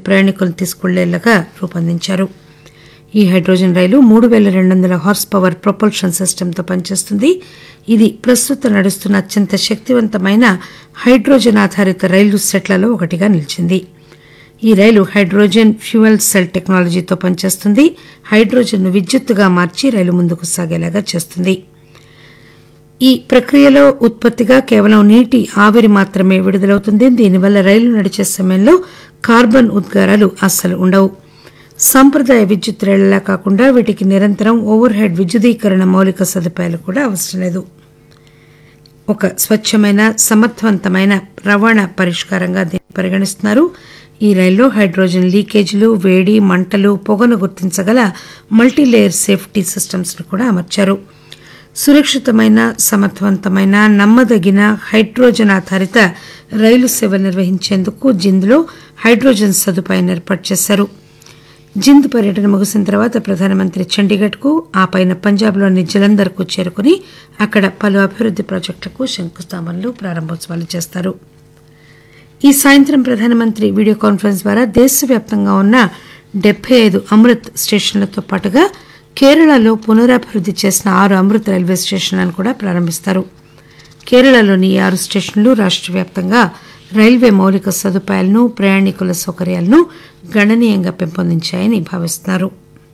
ప్రయాణికులను తీసుకువెళ్లేలాగా రూపొందించారు ఈ హైడ్రోజన్ రైలు మూడు పేల రెండు వందల హార్స్ పవర్ ప్రొపల్షన్ సిస్టమ్తో పనిచేస్తుంది ఇది ప్రస్తుతం నడుస్తున్న అత్యంత శక్తివంతమైన హైడ్రోజన్ ఆధారిత రైలు సెట్లలో ఒకటిగా నిలిచింది ఈ రైలు హైడ్రోజన్ ఫ్యూయల్ సెల్ టెక్నాలజీతో పనిచేస్తుంది హైడ్రోజన్ను విద్యుత్తుగా మార్చి రైలు ముందుకు సాగేలాగా చేస్తుంది ఈ ప్రక్రియలో ఉత్పత్తిగా కేవలం నీటి ఆవిరి మాత్రమే విడుదలవుతుంది దీనివల్ల రైలు నడిచే సమయంలో కార్బన్ ఉద్గారాలు అస్సలు ఉండవు సాంప్రదాయ విద్యుత్ రైళ్లలా కాకుండా వీటికి నిరంతరం ఓవర్ హెడ్ విద్యుదీకరణ మౌలిక సదుపాయాలు కూడా అవసరం లేదు ఒక స్వచ్ఛమైన సమర్థవంతమైన రవాణా పరిష్కారంగా దీన్ని పరిగణిస్తున్నారు ఈ రైల్లో హైడ్రోజన్ లీకేజీలు వేడి మంటలు పొగను గుర్తించగల మల్టీలేయర్ సేఫ్టీ సిస్టమ్స్ ను కూడా అమర్చారు సురక్షితమైన సమర్థవంతమైన నమ్మదగిన హైడ్రోజన్ ఆధారిత రైలు సేవ నిర్వహించేందుకు జింద్లో హైడ్రోజన్ సదుపాయాన్ని ఏర్పాటు చేశారు జింద్ పర్యటన ముగిసిన తర్వాత ప్రధానమంత్రి చండీగఢ్కు ఆ పైన పంజాబ్లోని జలంధర్కు చేరుకుని అక్కడ పలు అభివృద్ది ప్రాజెక్టులకు శంకుస్థాపనలు ప్రారంభోత్సవాలు చేస్తారు ఈ సాయంత్రం ప్రధానమంత్రి వీడియో కాన్ఫరెన్స్ ద్వారా దేశవ్యాప్తంగా ఉన్న డెబ్బై ఐదు అమృత్ స్టేషన్లతో పాటుగా కేరళలో పునరభివృద్ది చేసిన ఆరు అమృత్ రైల్వే స్టేషన్లను కూడా ప్రారంభిస్తారు కేరళలోని ఈ ఆరు స్టేషన్లు రాష్ట్ర వ్యాప్తంగా రైల్వే మౌలిక సదుపాయాలను ప్రయాణికుల సౌకర్యాలను గణనీయంగా పెంపొందించాయని భావిస్తున్నారు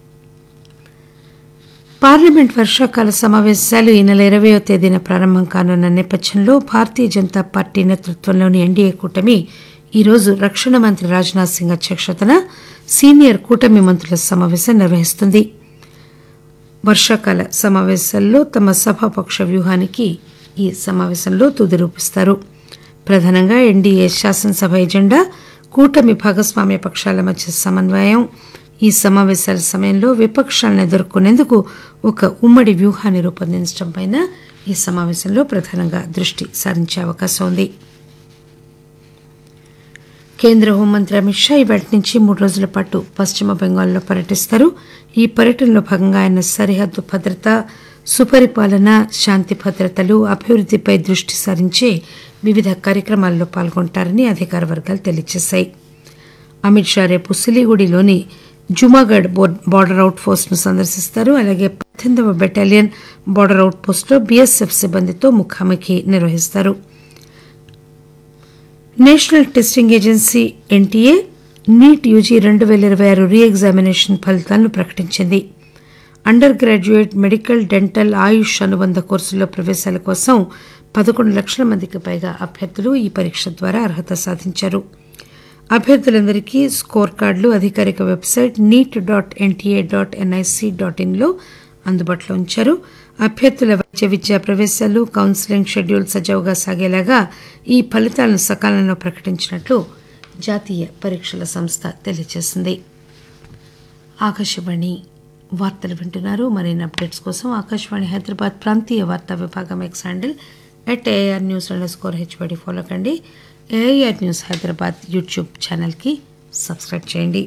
పార్లమెంట్ వర్షాకాల సమావేశాలు ఈ నెల ఇరవయో తేదీన ప్రారంభం కానున్న నేపథ్యంలో భారతీయ జనతా పార్టీ నేతృత్వంలోని ఎన్డీఏ కూటమి ఈరోజు రక్షణ మంత్రి రాజ్నాథ్ సింగ్ అధ్యక్షతన సీనియర్ కూటమి మంత్రుల సమావేశం నిర్వహిస్తుంది వర్షాకాల సమావేశాల్లో తమ సభాపక్ష వ్యూహానికి ఈ సమావేశంలో తుది రూపిస్తారు ప్రధానంగా ఎన్డీఏ శాసనసభ ఎజెండా కూటమి భాగస్వామ్య పక్షాల మధ్య సమన్వయం ఈ సమావేశాల సమయంలో విపక్షాలను ఎదుర్కొనేందుకు ఒక ఉమ్మడి వ్యూహాన్ని రూపొందించడంపై ఈ సమావేశంలో ప్రధానంగా దృష్టి సారించే అవకాశం ఉంది కేంద్ర హోంమంత్రి అమిత్ షా ఇవాటి నుంచి మూడు రోజుల పాటు పశ్చిమ బెంగాల్లో పర్యటిస్తారు ఈ పర్యటనలో భాగంగా ఆయన సరిహద్దు భద్రత సుపరిపాలన శాంతి భద్రతలు అభివృద్దిపై దృష్టి సారించే వివిధ కార్యక్రమాల్లో పాల్గొంటారని అధికార వర్గాలు తెలియజేశాయి అమిత్ షా రేపు సిలిగుడిలోని జుమాగఢ్ బార్డర్ అవుట్ పోస్ట్ ను సందర్శిస్తారు అలాగే పద్దెనిమిదవ బెటాలియన్ బార్డర్ అవుట్ పోస్ట్ లో బీఎస్ఎఫ్ సిబ్బందితో ముఖాముఖి నిర్వహిస్తారు national testing agency NTA NEET UG రెండు పేల ఇరవై ఆరు రీ ఎగ్జామినేషన్ ఫలితాలను ప్రకటించింది under graduate medical dental AYUSH అనుబంధ కోర్సుల్లో ప్రవేశాల కోసం పదకొండు లక్షల మందికి పైగా అభ్యర్థులు ఈ పరీక్ష ద్వారా అర్హత సాధించారు అభ్యర్థులందరికీ స్కోర్ కార్డులు అధికారిక website NEET dot NTA dot NIC dot ఇన్లో అందుబాటులో ఉంచారు అభ్యర్థుల వైద్య విద్యా ప్రవేశాలు కౌన్సిలింగ్ షెడ్యూల్ సజావుగా సాగేలాగా ఈ ఫలితాలను సకాలంలో ప్రకటించినట్లు జాతీయ పరీక్షల సంస్థ తెలియజేసింది ఆకాశవాణి వార్తలు వింటున్నారు మరిన్ని అప్డేట్స్ కోసం ఆకాశవాణి హైదరాబాద్ ప్రాంతీయ వార్తా విభాగం X handle at AR news underscore హెచ్బడి ఫాలో కండి ఏఆర్ న్యూస్ హైదరాబాద్ యూట్యూబ్ ఛానల్కి సబ్స్క్రైబ్ చేయండి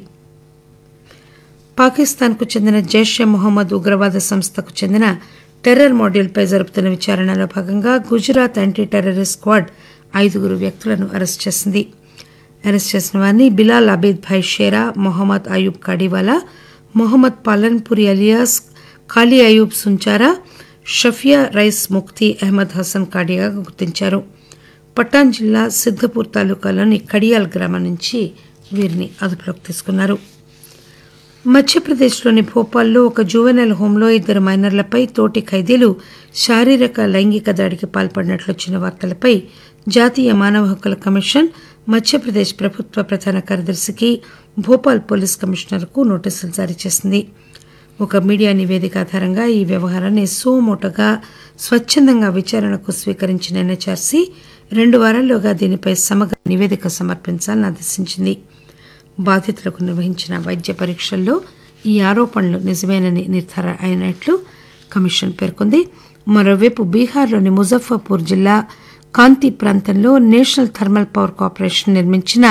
పాకిస్తాన్కు చెందిన జైషే మొహమ్మద్ ఉగ్రవాద సంస్థకు చెందిన టెర్రర్ మాడ్యూల్పై జరుపుతున్న విచారణలో భాగంగా గుజరాత్ యాంటీ టెర్రరిస్ట్ స్క్వాడ్ ఐదుగురు వ్యక్తులను అరెస్ట్ చేసింది అరెస్ట్ చేసిన వారిని బిలాల్ అబీద్ భాయ్ షేరా మొహమ్మద్ అయూబ్ కాడివాలా మొహమ్మద్ పాలన్పురి అలియాస్ ఖాళీ అయూబ్ సుంచారా షఫియా రైస్ ముక్తి అహ్మద్ హసన్ కాడియాగా గుర్తించారు పటాన్ జిల్లా సిద్దపూర్ తాలూకాలోని కడియాల్ గ్రామం నుంచి వీరిని అదుపులోకి తీసుకున్నారు మధ్యప్రదేశ్లోని భోపాల్లో ఒక జువెనల్ హోంలో ఇద్దరు మైనర్లపై తోటి ఖైదీలు శారీరక లైంగిక దాడికి పాల్పడినట్లు వచ్చిన వార్తలపై జాతీయ మానవ హక్కుల కమిషన్ మధ్యప్రదేశ్ ప్రభుత్వ ప్రధాన కార్యదర్శికి భోపాల్ పోలీస్ కమిషనర్కు నోటీసులు జారీ చేసింది ఒక మీడియా నివేదిక ఆధారంగా ఈ వ్యవహారాన్ని సోమోటగా స్వచ్ఛందంగా విచారణకు స్వీకరించిన ఎన్హెచ్ఆర్సీ రెండు వారాల్లోగా దీనిపై సమగ్ర నివేదిక సమర్పించాలని ఆదేశించింది బాధితులకు నిర్వహించిన వైద్య పరీక్షల్లో ఈ ఆరోపణలు నిజమేనని నిర్ధారణ అయినట్లు కమిషన్ పేర్కొంది మరోవైపు బీహార్లోని ముజఫర్పూర్ జిల్లా కాంతి ప్రాంతంలో నేషనల్ థర్మల్ పవర్ కార్పొరేషన్ నిర్మించిన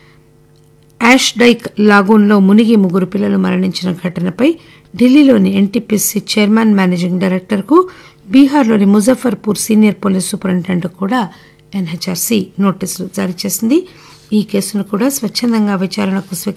యాష్ డైక్ లాగూన్లో మునిగి ముగ్గురు పిల్లలు మరణించిన ఘటనపై ఢిల్లీలోని ఎన్టీపీసీ చైర్మన్ మేనేజింగ్ డైరెక్టర్కు బీహార్లోని ముజఫర్పూర్ సీనియర్ పోలీస్ సూపరింటెండెంట్ కూడా ఎన్హెచ్ఆర్సీ నోటీసులు జారీ చేసింది ఈ కేసును కూడా స్వచ్ఛందంగా విచారణకు స్వీకరించారు